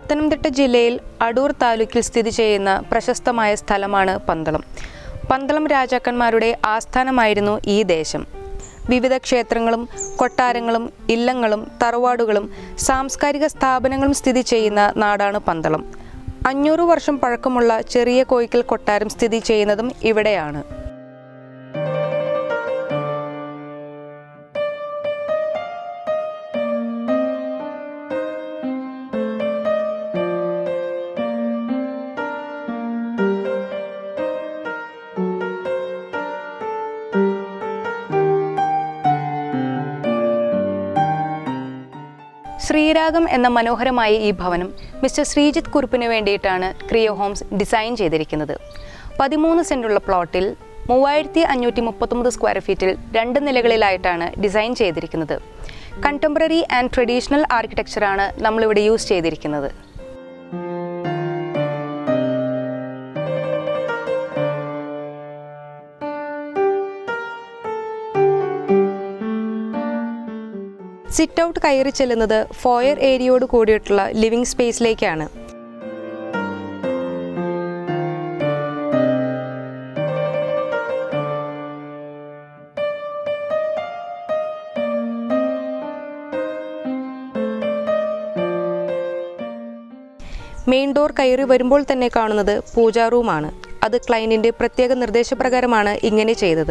പത്തനംതിട്ട ജില്ലയിൽ അടൂർ താലൂക്കിൽ സ്ഥിതി ചെയ്യുന്ന പ്രശസ്തമായ സ്ഥലമാണ് പന്തളം പന്തളം രാജാക്കന്മാരുടെ ആസ്ഥാനമായിരുന്നു ഈ ദേശം വിവിധ ക്ഷേത്രങ്ങളും കൊട്ടാരങ്ങളും ഇല്ലങ്ങളും തറവാടുകളും സാംസ്കാരിക സ്ഥാപനങ്ങളും സ്ഥിതി ചെയ്യുന്ന നാടാണ് പന്തളം അഞ്ഞൂറ് വർഷം പഴക്കമുള്ള ചെറിയ കോയിക്കൽ കൊട്ടാരം സ്ഥിതി ചെയ്യുന്നതും ഇവിടെയാണ് ശ്രീരാഗം എന്ന മനോഹരമായ ഈ ഭവനം മിസ്റ്റർ ശ്രീജിത്ത് കുറുപ്പിന് വേണ്ടിയിട്ടാണ് ക്രിയോ ഹോംസ് ഡിസൈൻ ചെയ്തിരിക്കുന്നത് പതിമൂന്ന് സെൻറ്റുള്ള പ്ലോട്ടിൽ മൂവായിരത്തി അഞ്ഞൂറ്റി മുപ്പത്തൊമ്പത് സ്ക്വയർ ഫീറ്റിൽ രണ്ട് നിലകളിലായിട്ടാണ് ഡിസൈൻ ചെയ്തിരിക്കുന്നത് കണ്ടംപററി ആൻഡ് ട്രഡീഷണൽ ആർക്കിടെക്ചറാണ് നമ്മളിവിടെ യൂസ് ചെയ്തിരിക്കുന്നത് സിറ്റ് ഔട്ട് കയറി ചെല്ലുന്നത് ഫോയർ ഏരിയയോട് കൂടിയിട്ടുള്ള ലിവിംഗ് സ്പേസിലേക്കാണ് മെയിൻ ഡോർ കയറി വരുമ്പോൾ തന്നെ കാണുന്നത് പൂജാ റൂമാണ് അത് ക്ലയൻറ്റിൻ്റെ പ്രത്യേക നിർദ്ദേശപ്രകാരമാണ് ഇങ്ങനെ ചെയ്തത്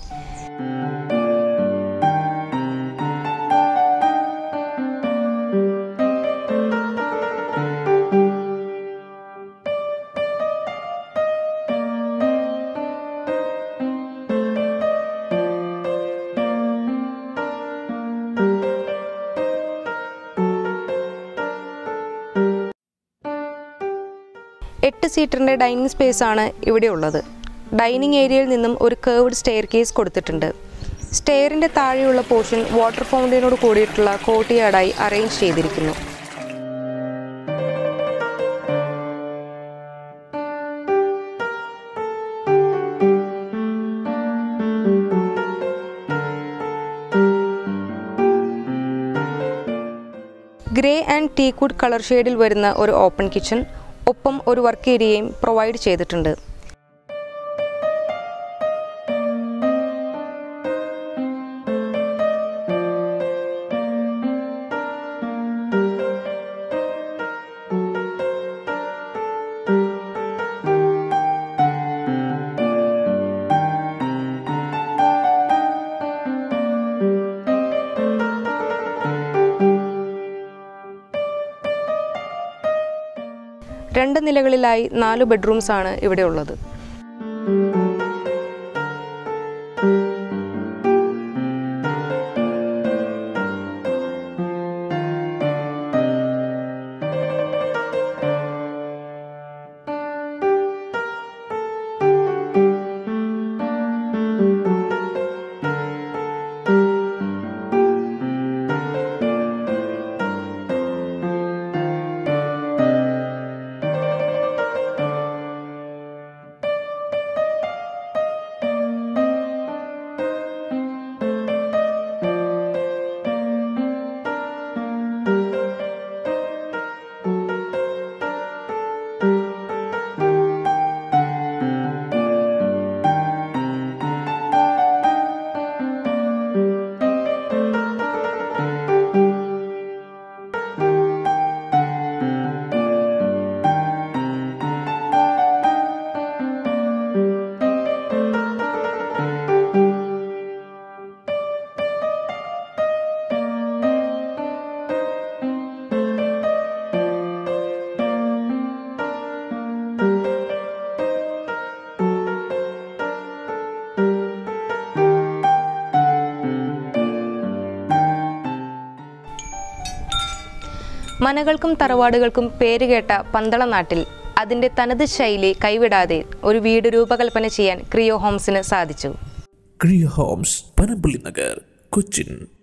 എട്ട് സീറ്ററിൻ്റെ ഡൈനിങ് സ്പേസ് ആണ് ഇവിടെ ഉള്ളത് ഡൈനിങ് ഏരിയയിൽ നിന്നും ഒരു കേർവ്ഡ് സ്റ്റെയർ കേസ് കൊടുത്തിട്ടുണ്ട് സ്റ്റെയറിൻ്റെ താഴെയുള്ള പോർഷൻ വാട്ടർ ഫൗണ്ടൈനോട് കൂടിയിട്ടുള്ള കോട്ടിയാടായി അറേഞ്ച് ചെയ്തിരിക്കുന്നു ഗ്രേ ആൻഡ് ടീക്വുഡ് കളർ ഷെയ്ഡിൽ വരുന്ന ഒരു ഓപ്പൺ കിച്ചൺ ഒപ്പം ഒരു വർക്ക് ഏരിയയും പ്രൊവൈഡ് ചെയ്തിട്ടുണ്ട് രണ്ട് നിലകളിലായി നാല് ബെഡ്റൂംസ് ആണ് ഇവിടെ ഉള്ളത് മനകൾക്കും തറവാടുകൾക്കും പേരുകേട്ട പന്തള നാട്ടിൽ അതിൻ്റെ തനത് ശൈലി കൈവിടാതെ ഒരു വീട് രൂപകൽപ്പന ചെയ്യാൻ ക്രിയോ ഹോംസിന് സാധിച്ചു ക്രിയ ഹോംസ് പനമ്പള്ളി നഗർ കൊച്ചിൻ